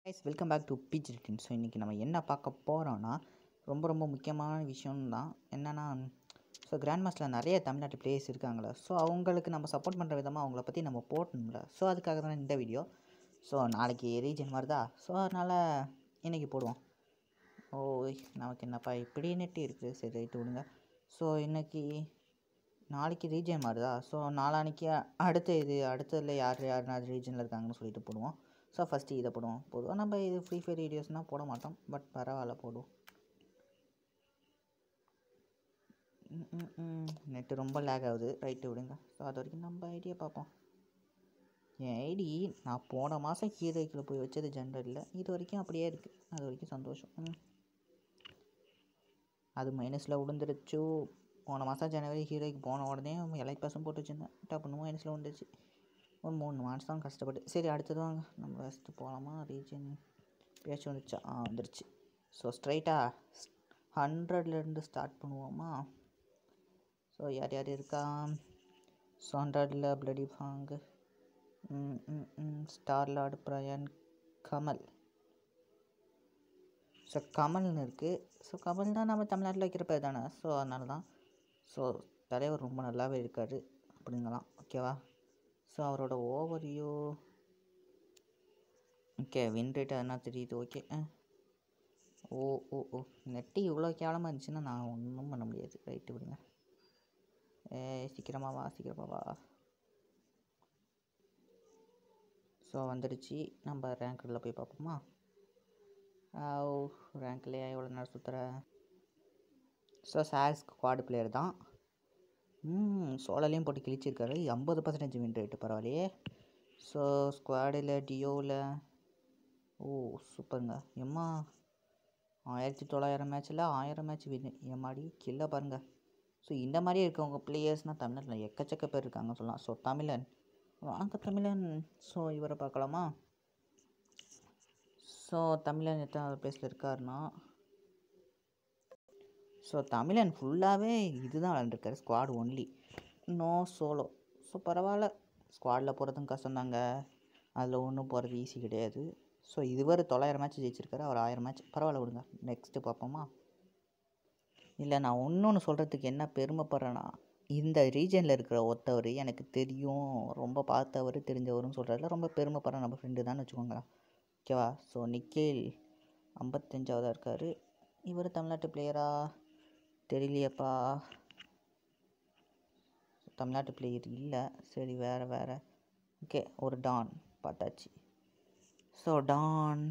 Guys welcome back to beach return so இன்றைக்கி நம்ம என்ன பார்க்க போகிறோன்னா ரொம்ப ரொம்ப முக்கியமான விஷயம் தான் என்னென்னா ஸோ கிராண்ட் மாஸ்டரில் நிறைய தமிழ்நாட்டு பிளேயர்ஸ் இருக்காங்களே ஸோ அவங்களுக்கு நம்ம சப்போர்ட் பண்ணுற விதமாக அவங்கள பற்றி நம்ம போட்டணும்ல ஸோ அதுக்காக தான் இந்த வீடியோ ஸோ நாளைக்கு ரீஜன் வருதா ஸோ அதனால் இன்றைக்கி போடுவோம் ஓ நமக்கு என்னப்பா இப்படி நெட்டு இருக்குது சரி ரைட்டு விடுங்க ஸோ இன்றைக்கி நாளைக்கு ரீஜன் மாறுதா ஸோ நாளான்னைக்கு அடுத்த இது அடுத்ததில் யார் யார் ரீஜனில் இருக்காங்கன்னு சொல்லிட்டு போடுவோம் ஸோ ஃபஸ்ட்டு இதை போடுவோம் பொதுவாக நம்ம இது ஃப்ரீ ஃபயர் வீடியோஸ்னால் போட மாட்டோம் பட் பரவாயில்ல போடுவோம் நெட்டு ரொம்ப லேக் ஆகுது ரைட்டு விடுங்க ஸோ அது வரைக்கும் நம்ம ஐடியா பார்ப்போம் என் ஐடி நான் போன மாதம் ஹீரோக்கில் போய் வச்சது ஜென்ரலில் இது வரைக்கும் அப்படியே இருக்குது அது வரைக்கும் சந்தோஷம் ம். அது மைனஸில் விழுந்துருச்சு போன மாதம் ஜனவரி ஹீரோய்க்கு போன உடனே எலைட் பாஸும் போட்டு வச்சுருந்தேன் டப்புன்னு மைனஸில் விழுந்துருச்சு ஒரு மூணு மாதம் தான் கஷ்டப்பட்டு சரி அடுத்தது வாங்க நம்ம ஃபஸ்ட்டு போகலாமா ரீஜன் பேச்சு வந்துருச்சா ஆ வந்துருச்சு ஸோ ஸ்ட்ரைட்டாக ஹண்ட்ரட்லேருந்து ஸ்டார்ட் பண்ணுவோமா ஸோ யார் யார் இருக்கா ஸோ ஹண்ட்ரடில் bloody fang star lord Brian Kamal so கமல்னு இருக்குது ஸோ கமல் தான் நம்ம தமிழ்நாட்டில் வைக்கிற பேர் தானே ஸோ அதனால தான் ஸோ தலைவர் ரொம்ப நல்லாவே இருக்கார் அப்படிங்கலாம் ஓகேவா ஸோ அவரோட ஓவர்வியூ ஓகே வின் ரேட் அதனா தெரியுது ஓகே ஓ ஓ ஓ நெட்டு இவ்வளோ கேவலமாக இருந்துச்சுன்னா நான் ஒன்றும் பண்ண முடியாது ரைட்டு விடுங்க ஏ சீக்கிரமா வா சீக்கிரமா வா ஸோ வந்துடுச்சு நம்ம ரேங்க்கில் போய் பார்ப்போமா ரேங்க்லேயே எவ்வளோ நேரம் சுற்றுற ஸோ சார் ஸ்குவாடு பிளேயர் தான் ம் சோழலையும் போட்டு கிழிச்சிருக்காரு ஐம்பது பர்சன்டேஜ் வின் ரேட்டு பரவாயில்லையே ஸோ ஸ்குவாடில் டியோவில் ஓ சூப்பருங்க எம்மா ஆயிரத்தி தொள்ளாயிரம் மேட்ச்சில் ஆயிரம் மேட்ச் வின் எம்மாடி கில்ல பாருங்கள் ஸோ இந்த மாதிரி இருக்கவங்க பிளேயர்ஸ்னால் தமிழ்நாட்டில் எக்கச்சக்க பேர் இருக்காங்க சொல்லலாம் ஸோ தமிழன் வாங்க தமிழன் ஸோ இவரை பார்க்கலாமா ஸோ தமிழன் எத்தனாவது பிளேஸில் இருக்காருன்னா ஸோ தமிழன் ஃபுல்லாகவே இதுதான் விளாண்டுருக்காரு squad only no solo so பரவாயில்ல ஸ்குவாடில் போகிறதும் கஷ்டம்தாங்க அதில் ஒன்றும் போகிறது ஈஸி கிடையாது ஸோ இதுவரை தொள்ளாயிரம் மேட்ச் ஜெயிச்சிருக்காரு அவர் ஆயிரம் மேட்ச் பரவாயில்ல விடுங்க நெக்ஸ்ட்டு பார்ப்போமா இல்லை நான் இன்னொன்று சொல்கிறதுக்கு என்ன பெருமைப்படுறேன்னா இந்த ரீஜனில் இருக்கிற ஒருத்தவர் எனக்கு தெரியும் ரொம்ப பார்த்தவர் தெரிஞ்சவர்னு சொல்கிறதுல ரொம்ப பெருமைப்படுறேன் நம்ம ஃப்ரெண்டு தான் வச்சுக்கோங்களேன் ஓகேவா ஸோ நிக்கேல் ஐம்பத்தஞ்சாவதாக இருக்கார் இவர் தமிழ்நாட்டு பிளேயரா தெரியலையப்பா தமிழ்நாட்டு பிளேயர் இல்லை சரி வேறு வேறு ஓகே ஒரு டான் பார்த்தாச்சு ஸோ டான்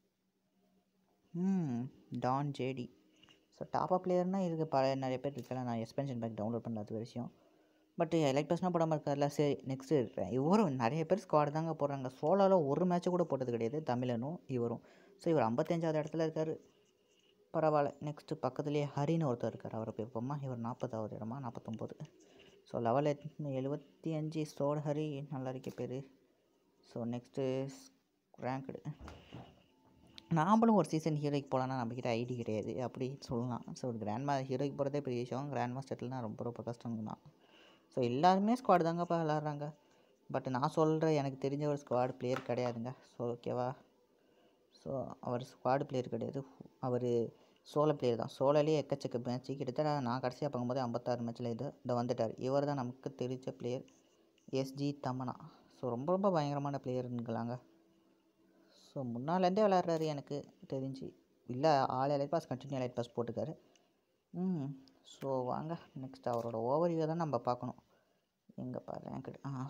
ம் don JD so top up பிளேயர்னால் இதுக்கு பல நிறைய பேர் இருக்கலாம் நான் எக்ஸ்பென்ஷன் பேக் டவுன்லோட் பண்ணாத விஷயம் பட் எலக்ட் பர்சனாக போடாமல் இருக்கார்ல சரி நெக்ஸ்ட்டு இருக்கிறேன் இவரும் நிறைய பேர் ஸ்குவாடு தாங்க போடுறாங்க சோலாவில் ஒரு மேட்ச்சு கூட போட்டது கிடையாது தமிழனும் இவரும் ஸோ இவர் ஐம்பத்தஞ்சாவது இடத்துல இருக்கார் பரவாயில்ல நெக்ஸ்ட்டு பக்கத்துலேயே ஹரின்னு ஒருத்தர் இருக்கார் அவரை போய்ப்போமா இவர் நாற்பதாவது இடமா நாற்பத்தொம்போது ஸோ லெவல் எழுபத்தி அஞ்சு சோட ஹரி நல்லா இருக்க பேர் ஸோ நெக்ஸ்ட்டு ரேங்க்டு நாமளும் ஒரு சீசன் ஹீரோய்க்கு போகலான்னா நம்மக்கிட்ட ஐடி கிடையாது அப்படி சொல்லலாம் ஸோ ஒரு கிராண்ட் மா ஹீரோய்க்கு போகிறதே பெரிய விஷயம் கிராண்ட் மாஸ்டர்லாம் ரொம்ப ரொம்ப கஷ்டம் தான் ஸோ எல்லாருமே ஸ்குவாடு தாங்கப்பா விளாட்றாங்க பட் நான் சொல்கிற எனக்கு தெரிஞ்ச ஒரு ஸ்குவாட் பிளேயர் கிடையாதுங்க ஸோ ஓகேவா ஸோ அவர் ஸ்குவாடு பிளேயர் கிடையாது அவர் சோலோ பிளேயர் தான் சோலோலேயே எக்கச்சக்க மேட்ச்சு கிட்டத்தட்ட நான் கடைசியாக பார்க்கும்போது ஐம்பத்தாறு மேட்ச்சில் இது இந்த வந்துட்டார் இவர் தான் நமக்கு தெரிஞ்ச பிளேயர் எஸ்ஜி தமனா ஸோ ரொம்ப ரொம்ப பயங்கரமான பிளேயருங்களாங்க ஸோ முன்னாலேருந்தே விளாட்றாரு எனக்கு தெரிஞ்சு இல்லை ஆள் elite pass continue elite pass போட்டுக்காரு ம் ஸோ வாங்க நெக்ஸ்ட் அவரோட ஓவர்வியூ தான் நம்ம பார்க்கணும் எங்கேப்பா ரேங்க்டு ஆ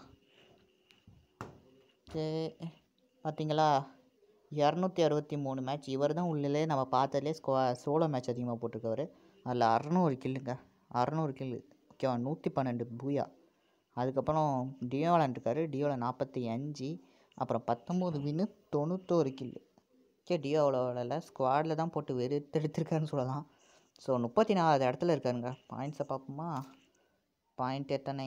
சரி பார்த்தீங்களா இரநூத்தி அறுபத்தி மூணு மேட்ச் இவர் தான் உள்ளே நம்ம பார்த்ததுலே ஸ்கோ சோலோ மேட்ச் அதிகமாக போட்டிருக்கவர் அதில் அறநூறு கில்லுங்க அறநூறு கில்லு ஓகேவா நூற்றி பன்னெண்டு பூயா அதுக்கப்புறம் டியோ விளாண்டுருக்காரு டியோவில் நாற்பத்தி அஞ்சு அப்புறம் பத்தொம்போது வின்னு தொண்ணூத்தோரு கில்லு ஓகே டியோ அவ்வளோ விளாடல ஸ்குவாடில் தான் போட்டு வெறுத்தெடுத்திருக்காருன்னு சொல்லலாம் ஸோ முப்பத்தி நாலாவது இடத்துல இருக்காருங்க பாயிண்ட்ஸை பார்ப்போமா பாயிண்ட் எத்தனை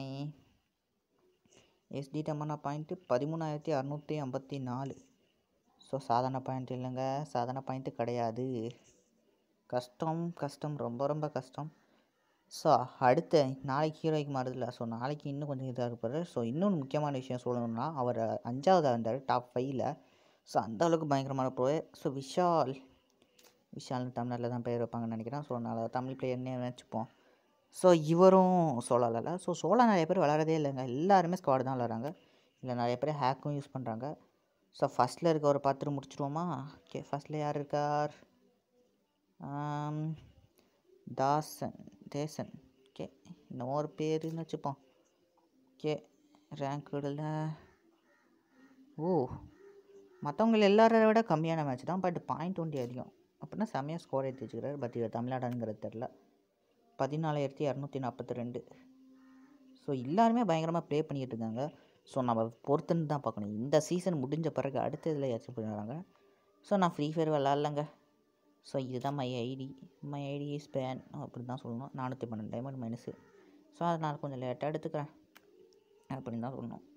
எஸ்டி டம்மனா பாயிண்ட்டு பதிமூணாயிரத்தி அறநூற்றி ஐம்பத்தி நாலு ஸோ சாதாரண பாயிண்ட் இல்லைங்க சாதாரண பாயிண்ட்டு கிடையாது கஷ்டம் கஷ்டம் ரொம்ப ரொம்ப கஷ்டம் ஸோ அடுத்த நாளைக்கு ஹீரோய்க்கு மாறுதில்ல ஸோ நாளைக்கு இன்னும் கொஞ்சம் இதாக இருப்பார் ஸோ இன்னொன்று முக்கியமான விஷயம் சொல்லணும்னா அவர் அஞ்சாவதாக இருந்தார் டாப் ஃபைவ்ல ஸோ அந்த அளவுக்கு பயங்கரமான ப்ரோ ஸோ விஷால் விஷால்னு தமிழில் தான் பேர் வைப்பாங்கன்னு நினைக்கிறேன் ஸோ அதனால் தமிழ் பிளேயர்னே வச்சுப்போம் ஸோ இவரும் சோலாவில் ஸோ சோலா நிறைய பேர் விளாட்றதே இல்லைங்க எல்லாருமே ஸ்குவாட் தான் விளாட்றாங்க இல்லை நிறைய பேர் ஹேக்கும் யூஸ் பண்ணுறாங்க ஸோ ஃபஸ்ட்டில் இருக்க ஒரு பார்த்துட்டு முடிச்சிருவோமா ஓகே ஃபஸ்ட்டில் யார் இருக்கார் ஆம், தாசன் தேசன் ஓகே இன்னும் ஒரு பேருன்னு வச்சுப்போம் ஓகே ரேங்க் இல்லை ஓ மற்றவங்க எல்லாரை விட கம்மியான மேட்ச் தான் பட் பாயிண்ட் ஒண்டி அதிகம் அப்படின்னா செம்மையாக ஸ்கோர் எடுத்து வச்சுக்கிறாரு பட் இவர் தமிழ்நாடுங்கிறது தெரில பதினாலாயிரத்தி இரநூத்தி நாற்பத்தி ரெண்டு ஸோ எல்லாருமே பயங்கரமாக ப்ளே பண்ணிக்கிட்டு இருக்காங்க ஸோ நம்ம பொறுத்துன்னு தான் பார்க்கணும் இந்த சீசன் முடிஞ்ச பிறகு அடுத்த இதில் ஏதாச்சும் பண்ணுறாங்க ஸோ நான் ஃப்ரீ ஃபயர் விளாட்லங்க ஸோ இதுதான் my ID my ID is Bane அப்படின்னு தான் சொல்லணும் நானூற்றி பன்னெண்டு டைமண்ட் மைனஸு ஸோ அதை நான் கொஞ்சம் லேட்டாக எடுத்துக்கிறேன் அப்படின்னு தான் சொல்லணும்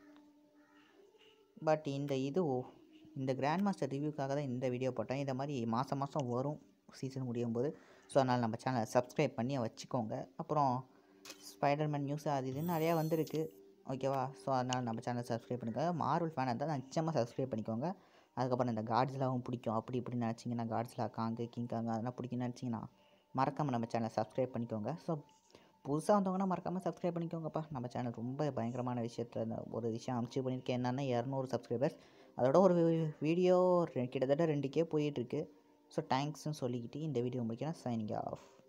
பட் இந்த இது ஓ இந்த கிராண்ட் மாஸ்டர் ரிவ்யூக்காக தான் இந்த வீடியோ போட்டேன் இந்த மாதிரி மாதம் மாதம் வரும் சீசன் முடியும் போது ஸோ அதனால் நம்ம சேனலை சப்ஸ்கிரைப் பண்ணி வச்சுக்கோங்க அப்புறம் ஸ்பைடர்மேன் நியூஸ் அது இதுன்னு நிறையா வந்திருக்கு ஓகேவா ஸோ அதனால் நம்ம சேனலை சப்ஸ்கிரைப் பண்ணிக்கோங்க மார்வல் ஃபேனாக இருந்தால் நிச்சயமாக சப்ஸ்கிரைப் பண்ணிக்கோங்க அதுக்கப்புறம் இந்த காட்ஸ்லாவும் பிடிக்கும் அப்படி இப்படி நினச்சிங்கன்னா காட்ஸ்லா காங்கு கிங் காங்கு அதெல்லாம் பிடிக்கும்னு நினச்சிங்கன்னா மறக்காமல் நம்ம சேனலை சப்ஸ்கிரைப் பண்ணிக்கோங்க ஸோ புதுசாக வந்தவங்கன்னா மறக்காமல் சப்ஸ்கிரைப் பண்ணிக்கோங்கப்பா நம்ம சேனல் ரொம்ப பயங்கரமான விஷயத்தில் இந்த ஒரு விஷயம் அமுச்சு பண்ணியிருக்கேன் என்னென்னா இரநூறு சப்ஸ்கிரைபர்ஸ் அதோட ஒரு வீடியோ கிட்டத்தட்ட ரெண்டு கே போயிட்டுருக்கு ஸோ தேங்க்ஸ்னு சொல்லிக்கிட்டு இந்த வீடியோ முடிக்கிறேன் சைனிங் ஆஃப்